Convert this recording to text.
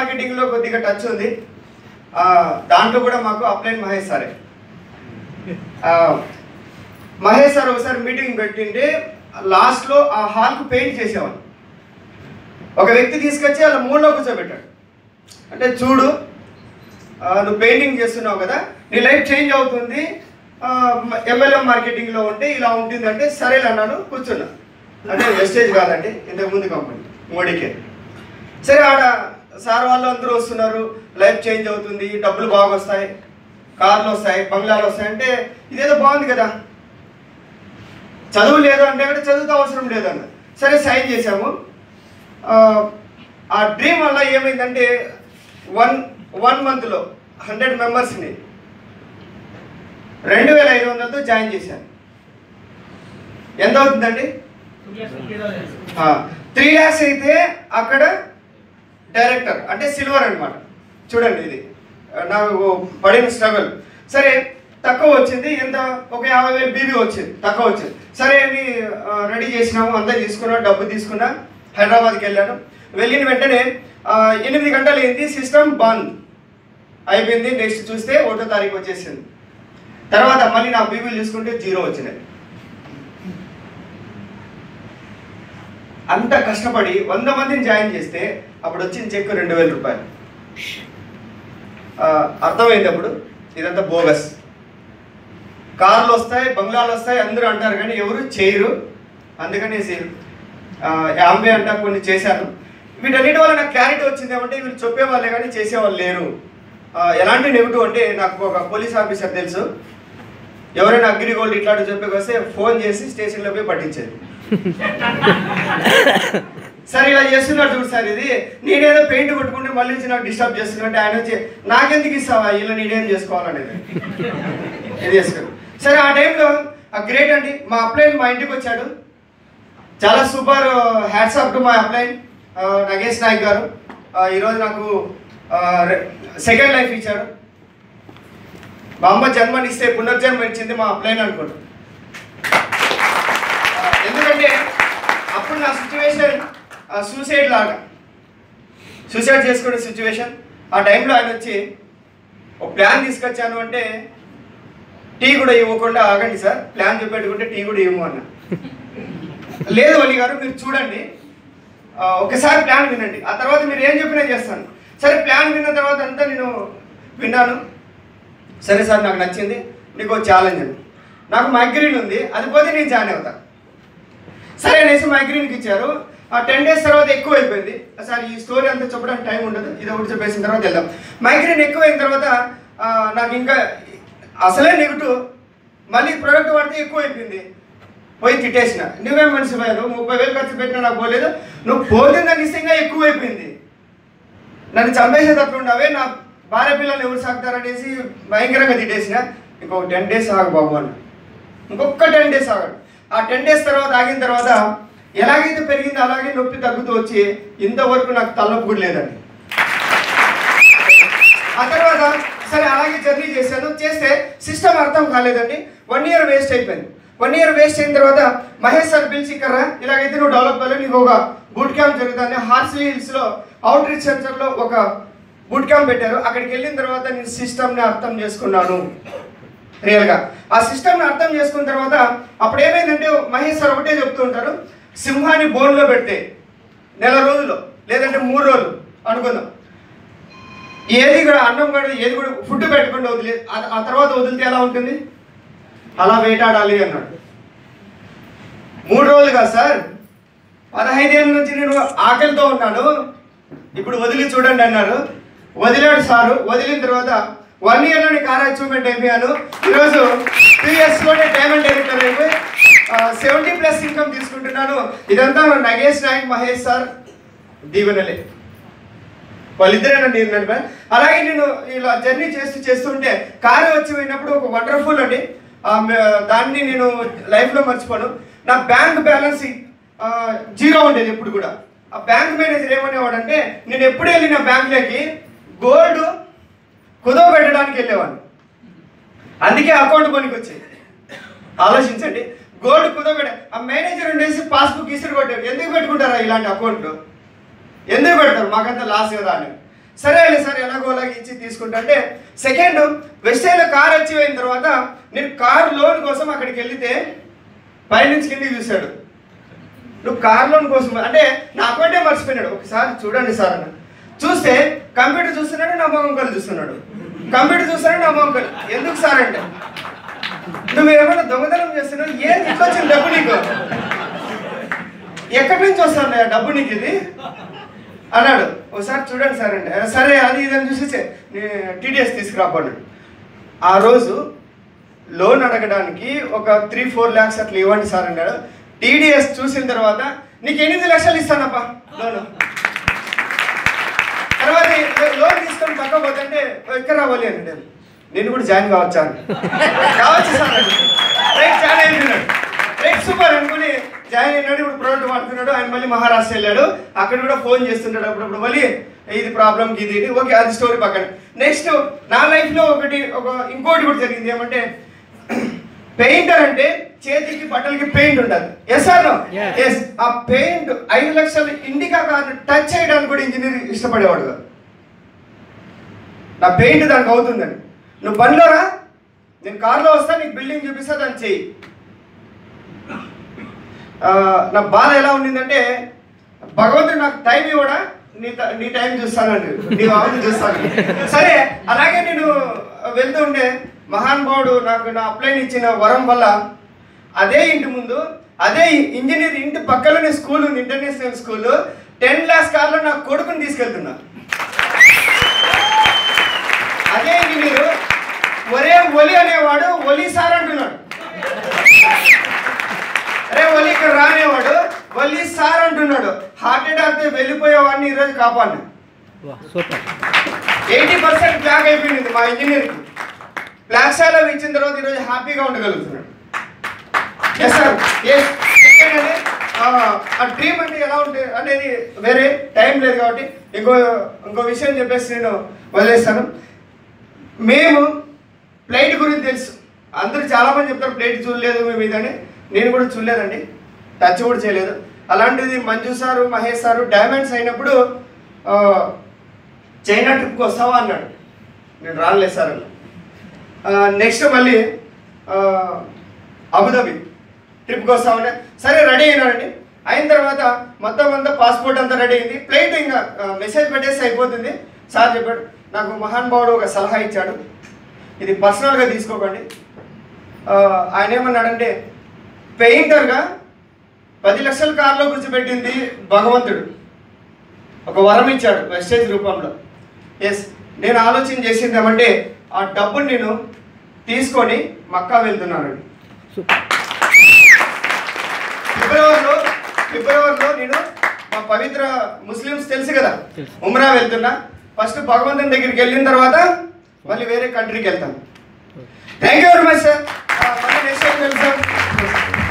మార్కెటింగ్లో కొద్దిగా టచ్ ఉంది ఆ, దాంట్లో కూడా మాకు అప్లైన్ మహేష్ సారే ఆ, మహేష్ సార్ ఒకసారి మీటింగ్ పెట్టింటే లాస్ట్లో ఆ హాల్కు పెయింట్ చేసేవాళ్ళు ఒక వ్యక్తి తీసుకొచ్చి అలా మూలలో కూర్చోబెట్టాడు అంటే చూడు ఆ, నువ్వు పెయింటింగ్ చేస్తున్నావు కదా నీ లైఫ్ చేంజ్ అవుతుంది ఎంఎల్ఎం మార్కెటింగ్లో ఉంటే ఇలా ఉంటుంది అంటే సరే అన్నాను కూర్చున్నా అంటే వెస్టేజ్ కాదండి ఇంతకు ముందు కంపెనీ మోడీకే సరే ఆడ సార్ వాళ్ళు అందరూ వస్తున్నారు లైఫ్ చేంజ్ అవుతుంది డబ్బులు బాగా వస్తాయి కార్లు వస్తాయి బంగ్లాలు వస్తాయి అంటే ఇదేదో బాగుంది కదా చదువు లేదు అంటే కూడా చదువుతో అవసరం లేదన్న సరే సైన్ చేశాము ఆ, ఆ డ్రీమ్ వల్ల ఏమైందంటే వన్ వన్ మంత్లో హండ్రెడ్ మెంబర్స్ని రెండు వేల ఐదు వందలతో జాయిన్ చేశాను ఎంత అవుతుందండి త్రీ ల్యాక్స్ అయితే అక్కడ డైరెక్టర్ అంటే సిల్వర్ అన్నమాట చూడండి ఇది ఆ, నాకు పడిన స్ట్రగుల్ సరే తక్కువ వచ్చింది ఎంత ఒక యాభై వేలు బీబీ వచ్చింది తక్కువ వచ్చింది సరే అని రెడీ చేసినాము అంతా తీసుకున్నా డబ్బు తీసుకున్నా హైదరాబాద్కి వెళ్ళాను వెళ్ళిన వెంటనే ఆ, ఎనిమిది గంటలు అయింది సిస్టమ్ బంద్ అయిపోయింది నెక్స్ట్ చూస్తే ఒకటో తారీఖు వచ్చేసింది తర్వాత మళ్ళీ నా బీబీలు చూసుకుంటే జీరో వచ్చినాయి అంత కష్టపడి వంద మందిని జాయిన్ చేస్తే అప్పుడు వచ్చిన చెక్ రెండు వేల రూపాయలు ఆ, అర్థమైంది అప్పుడు ఇదంతా బోగస్ కార్లు వస్తాయి బంగ్లాలు వస్తాయి అందరూ అంటారు కానీ ఎవరు చేయరు అందుకనేసి యాంబే అంటా కొన్ని చేశాను వీటన్నిటి వల్ల నాకు క్లారిటీ వచ్చింది ఏమంటే వీళ్ళు చెప్పేవాళ్ళే కానీ చేసేవాళ్ళు లేరు ఆ, ఎలాంటి నెగిటివ్ అంటే నాకు ఒక పోలీస్ ఆఫీసర్ తెలుసు ఎవరైనా అగ్రి గోల్డ్ ఇట్లాంటి చెప్పే వస్తే ఫోన్ చేసి స్టేషన్లో పోయి పట్టించేది సరే ఇలా చేస్తున్నాడు చూడు సార్ ఇది నేనేదో పెయింట్ కొట్టుకుంటే మళ్ళీ వచ్చి నాకు డిస్టర్బ్ చేస్తున్నట్టు ఆయన వచ్చి నాకెందుకు ఇస్తావా ఇలా నేనేం చేసుకోవాలనేది ఇది చేసుకోండి సరే ఆ టైంలో ఆ గ్రేట్ అండి మా అప్లైన్ మా ఇంటికి వచ్చాడు చాలా super hats off to my upline Nagesh Naik గారు ఆ, ఈరోజు నాకు సెకండ్ లైఫ్ ఇచ్చాడు మా అమ్మ జన్మనిస్తే పునర్జన్మ ఇచ్చింది మా అప్లైన్ అనుకోండి ఆ, ఎందుకంటే అప్పుడు నా సిచ్యువేషన్ సూసైడ్ లాగా సూసైడ్ చేసుకునే సిచ్యువేషన్ ఆ టైంలో ఆయన వచ్చి ఒక ప్లాన్ తీసుకొచ్చాను అంటే టీ కూడా ఇవ్వకుండా ఆగండి సార్ ప్లాన్ చూపెట్టుకుంటే టీ కూడా ఇవ్వము అన్న లేదు వల్లి గారు మీరు చూడండి ఆ, ఒకసారి ప్లాన్ వినండి ఆ తర్వాత మీరు ఏం చెప్పినా చేస్తాను సరే ప్లాన్ విన్న తర్వాత అంతా నేను విన్నాను సరే సార్ నాకు నచ్చింది నీకు ఒక ఛాలెంజ్ అండి నాకు మైగ్రేన్ ఉంది అది పోతే నేను జాయిన్ అవుతా సరే అనేసి మైగ్రేన్కి ఇచ్చారు ఆ టెన్ డేస్ తర్వాత ఎక్కువ అయిపోయింది సార్ ఈ స్టోరీ అంతా చెప్పడానికి టైం ఉండదు ఇది ఒకటి చెప్పేసిన తర్వాత వెళ్దాం మైగ్రేన్ ఎక్కువ అయిన తర్వాత ఆ, నాకు ఇంకా అసలే నెగిటివ్ మళ్ళీ ప్రోడక్ట్ వాడితే ఎక్కువ అయిపోయింది పోయి తిట్టేసిన నువ్వేం మనిషి నువ్వు ముప్పై వేలు ఖర్చు పెట్టినా నాకు పోలేదు నువ్వు పోతుందని నిజంగా ఎక్కువ అయిపోయింది నన్ను చంపేసేటట్లు ఉండవే నా భార్య పిల్లల్ని ఎవరు సాగుతారనేసి భయంకరంగా తిట్టేసిన ఇంకొక టెన్ డేస్ ఆగు బాబు అన్న ఇంకొక టెన్ డేస్ ఆగడు ఆ టెన్ డేస్ తర్వాత ఆగిన తర్వాత ఎలాగైతే పెరిగిందో అలాగే నొప్పి తగ్గుతూ వచ్చి ఇంతవరకు నాకు తలనొప్పి కూడా లేదండి ఆ తర్వాత సరే అలాగే జర్నీ చేశాను చేస్తే సిస్టమ్ అర్థం కాలేదండి వన్ ఇయర్ వేస్ట్ అయిపోయింది వన్ ఇయర్ వేస్ట్ అయిన తర్వాత మహేష్ సార్ పిలిచి ఇక్కడ రా, ఇలాగైతే నువ్వు డెవలప్ అవ్వాలి నీకు ఒక బూట్ క్యాంప్ జరుగుతుంది హార్స్లీ హిల్స్లో అవుట్ రీచ్ సెంటర్లో ఒక బూట్ క్యాంప్ పెట్టారు అక్కడికి వెళ్ళిన తర్వాత నేను సిస్టమ్ని అర్థం చేసుకున్నాను రియల్గా ఆ సిస్టమ్ని అర్థం చేసుకున్న తర్వాత అప్పుడు ఏమైందంటే మహేష్ సార్ ఒకటే చెప్తూ ఉంటారు సింహాన్ని బోన్లో పెడితే నెల రోజులు లేదంటే మూడు రోజులు అనుకుందాం ఏది కూడా అన్నం కూడా ఏది కూడా ఫుడ్ పెట్టకుండా వదిలే ఆ- ఆ తర్వాత వదిలితే ఎలా ఉంటుంది అలా వేటాడాలి అన్నాడు మూడు రోజులు కాదు సార్ పదహైదేళ్ళ నుంచి నేను ఆకలితో ఉన్నాను ఇప్పుడు వదిలి చూడండి అన్నారు వదిలాడు సారు వదిలిన తర్వాత వన్ ఇయర్లోనే కార్ అచీవ్మెంట్ అయిపోయాను ఈరోజు టూ ఇయర్స్లోనే డైమండ్ డైరెక్టర్ అయిపోయి సెవెంటీ ప్లస్ ఇన్కమ్ తీసుకుంటున్నాను ఇదంతా నగేష్ నాయక్ మహేష్ సార్ దీవెనలే వాళ్ళిద్దరే నన్ను నేను నడిపాను అలాగే నేను ఇలా జర్నీ చేస్తూ చేస్తుంటే కారు వచ్చి పోయినప్పుడు ఒక వండర్ఫుల్ అండి ఆ మ- దాన్ని నేను లైఫ్లో మర్చిపోను నా బ్యాంక్ బ్యాలెన్స్ ఆ, జీరో ఉండేది ఎప్పుడు కూడా ఆ బ్యాంక్ మేనేజర్ ఏమనేవాడు అంటే నేను ఎప్పుడు వెళ్ళిన బ్యాంక్లోకి గోల్డ్ కుదవ పెట్టడానికి వెళ్ళేవాడిని అందుకే అకౌంట్ పనికి వచ్చేది ఆలోచించండి గోల్డ్ కుదవ ఆ మేనేజర్ ఉండేసి పాస్బుక్ ఇసురు కొట్టాడు ఎందుకు పెట్టుకుంటారా ఇలాంటి అకౌంట్లు ఎందుకు పెడతారు మాకంత లాస్ కదా అని సరే అండి సార్ ఎలాగో అలాగ ఇచ్చి తీసుకుంటా అంటే సెకండ్ వెస్టైన్లో కార్ అచీవ్ అయిన తర్వాత నేను కార్ లోన్ కోసం అక్కడికి వెళ్తే పైనుంచి కిందికి చూశాడు నువ్వు కార్ లోన్ కోసం అంటే నా అకౌంటే మర్చిపోయినాడు ఒకసారి చూడండి సార్ అన్న చూస్తే కంప్యూటర్ చూస్తున్నాడు నా మొహం కళ్ళు చూస్తున్నాడు కంప్యూటర్ చూస్తున్నాడు నా మొహం కళ్ళు ఎందుకు సార్ అంటే నువ్వేమైనా దొంగతనం చేస్తున్నావు ఏం ఇట్లా వచ్చింది డబ్బు నీకు ఎక్కడి నుంచి వస్తుంది ఆ డబ్బు నీకు ఇది అన్నాడు ఒకసారి చూడండి సార్ అంటే "ఆ, సరే అది ఇది అని చూసి టీడీఎస్ తీసుకురాపన్నాడు ఆ రోజు లోన్ అడగడానికి ఒక త్రీ ఫోర్ ల్యాక్స్ అట్లా ఇవ్వండి సార్ అన్నాడు టీడీఎస్ చూసిన తర్వాత నీకు ఎనిమిది లక్షలు ఇస్తానప్పా లోన్ తర్వాత ఈ లోన్ తీసుకొని పక్క పోతుంటే ఎక్కడ రావాలి అన్నాడు నేను కూడా జాయిన్ కావచ్చా అని కావచ్చు సార్ అని రైట్ జాయిన్ అయిపోయినాడు రైట్ సూపర్ అనుకుని జాయిన్ అయినాడు ఇప్పుడు ప్రోడక్ట్ వాడుతున్నాడు ఆయన మళ్ళీ మహారాష్ట్ర వెళ్ళాడు అక్కడ కూడా ఫోన్ చేస్తుంటాడు అప్పుడప్పుడు మళ్ళీ ఇది ప్రాబ్లం ఇది ఇది ఓకే అది స్టోరీ పక్కన నెక్స్ట్ నా లైఫ్లో ఒకటి ఒక ఇంకోటి కూడా జరిగింది ఏమంటే పెయింటర్ అంటే చేతికి బట్టలకి పెయింట్ ఉండాలి ఎస్ సార్ Yes. ఎస్ ఆ పెయింట్ ఐదు లక్షలు ఇండికా కార్డు టచ్ చేయడానికి కూడా ఇంజనీర్ ఇష్టపడేవాడు కాదు నా పెయింట్ దానికి అవుతుందని నువ్వు బండిలో రా నేను కార్లో వస్తా నీకు బిల్డింగ్ చూపిస్తా దాన్ని చెయ్యి ఆ, నా బాధ ఎలా ఉండిందంటే భగవంతుడు నాకు టైం ఇవ్వడా నీ ట- నీ టైం చూస్తానండి నీ ఆవిడ చూస్తాను సరే అలాగే నేను వెళ్తూ ఉండే మహానుభావుడు నాకు నా అప్లైన్ ఇచ్చిన వరం వల్ల అదే ఇంటి ముందు అదే ఇంజనీర్ ఇంటి పక్కలోనే స్కూల్ ఉంది ఇంటర్నేషనల్ స్కూల్ టెన్ క్లాస్ కార్లో నా కొడుకుని తీసుకెళ్తున్నా అదే ఇంజనీరు ఒరే ఒలి అనేవాడు ఒలి సార్ అంటున్నాడు అరే ఒలి ఇక్కడ రానేవాడు ఒలి సార్ అంటున్నాడు హార్ట్ అటాక్ తో వెళ్ళిపోయేవాడిని ఈరోజు కాపాడు వాహ్ సూపర్ ఎయిటీ పర్సెంట్ బ్లాక్ అయిపోయింది మా ఇంజనీర్కి బ్లాక్ సాలో ఇచ్చిన తర్వాత ఈరోజు హ్యాపీగా ఉండగలుగుతున్నాడు ఎస్ సార్ ఎస్ ఆ డ్రీమ్ అంటే ఎలా ఉంటుంది అనేది వేరే టైం లేదు కాబట్టి ఇంకో ఇంకో విషయం చెప్పేసి నేను వదిలేస్తాను మేము ప్లేట్ గురించి తెలుసు అందరూ చాలామంది చెప్తారు ప్లేట్ చూడలేదు మేము ఇదని నేను కూడా చూడలేదండి టచ్ కూడా చేయలేదు అలాంటిది Manju sir Mahesh sir diamonds అయినప్పుడు ఆ, చైనా ట్రిప్కి వస్తావా అన్నాడు నేను రానులేదు సార్ నెక్స్ట్ మళ్ళీ ఆ, అబుదాబి ట్రిప్కి వస్తామని సరే రెడీ అయినాడండి అయిన తర్వాత మొత్తం అంతా పాస్పోర్ట్ అంతా రెడీ అయింది ఫ్లైట్ ఇంకా మెసేజ్ పెట్టేసి అయిపోతుంది సార్ చెప్పాడు నాకు మహానుభావుడు ఒక సలహా ఇచ్చాడు ఇది పర్సనల్గా తీసుకోకండి ఆ, ఆయన ఏమన్నాడంటే పెయింటర్గా పది లక్షల కార్లో కూర్చోబెట్టింది భగవంతుడు ఒక వరం ఇచ్చాడు వెస్టేజ్ రూపంలో ఎస్ నేను ఆలోచన చేసింది ఏమంటే ఆ డబ్బుని నేను తీసుకొని మక్కా వెళ్తున్నానండి సూపర్ ఫిబ్రవరిలో ఫిబ్రవరిలో నేను మా పవిత్ర ముస్లిమ్స్ తెలుసు కదా తెలుసు. ఉమ్రా వెళ్తున్నా ఫస్ట్ భగవంతుని దగ్గరికి వెళ్ళిన తర్వాత మళ్ళీ వేరే కంట్రీకి వెళ్తాను thank you very much sir మళ్ళీ నెక్స్ట్ టైం వెళ్తాం